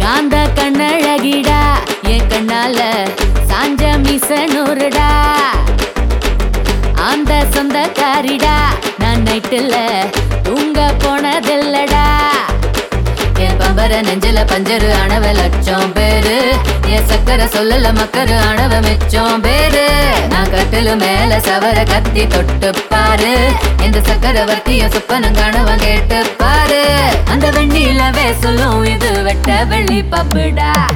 காந்த கண்ணழகிடா என் கண்ணால சாஞ்ச மிசனூருடா அந்த சொந்தக்காரிடா நான் நைட்டுல தூங்க போனதில்லடா என் பம்பர நெஞ்சில பஞ்சரு அணவ லட்சம் பேரு என் சக்கரை சொல்லல மக்கரு அணவ மிச்சம் பேரு நான் கட்டிலு மேல சவர கத்தி தொட்டு பாரு இந்த சக்கரவர்த்திய சொப்பனம் கனவ கேட்டு பாரு அந்த வெண்ணிலவே சொல்லும் இது வெட்ட வெள்ளி பப்புடா